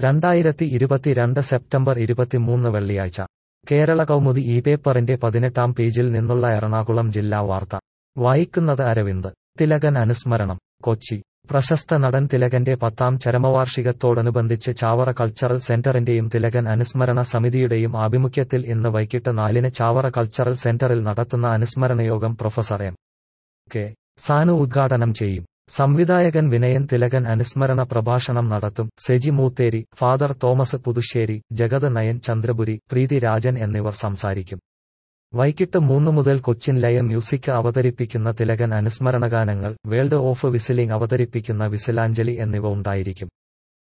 രണ്ടായിരത്തി ഇരുപത്തിരണ്ട് സെപ്റ്റംബർ ഇരുപത്തിമൂന്ന് വെള്ളിയാഴ്ച കേരള കൗമുദി ഈ പേപ്പറിന്റെ പതിനെട്ടാം പേജിൽ നിന്നുള്ള എറണാകുളം ജില്ലാ വാർത്ത വായിക്കുന്നത് അരവിന്ദ് തിലകൻ അനുസ്മരണം കൊച്ചി പ്രശസ്ത നടൻ തിലകന്റെ പത്താം ചരമവാർഷികത്തോടനുബന്ധിച്ച് ചാവറ കൾച്ചറൽ സെന്ററിന്റെയും തിലകൻ അനുസ്മരണ സമിതിയുടെയും ആഭിമുഖ്യത്തിൽ ഇന്ന് വൈകിട്ട് നാലിന് ചാവറ കൾച്ചറൽ സെന്ററിൽ നടത്തുന്ന അനുസ്മരണയോഗം പ്രൊഫസർ എം കെ സാനു ഉദ്ഘാടനം ചെയ്യും സംവിധായകൻ വിനയൻ തിലകൻ അനുസ്മരണ പ്രഭാഷണം നടത്തും സെജി മൂത്തേരി ഫാദർ തോമസ് പുതുശ്ശേരി ജഗത് നയൻ ചന്ദ്രപുരി പ്രീതി രാജൻ എന്നിവർ സംസാരിക്കും വൈകിട്ട് മൂന്ന് മുതൽ കൊച്ചിൻ ലയ മ്യൂസിക് അവതരിപ്പിക്കുന്ന തിലകൻ അനുസ്മരണഗാനങ്ങൾ വേൾഡ് ഓഫ് വിസിലിംഗ് അവതരിപ്പിക്കുന്ന വിസിലാഞ്ജലി എന്നിവ ഉണ്ടായിരിക്കും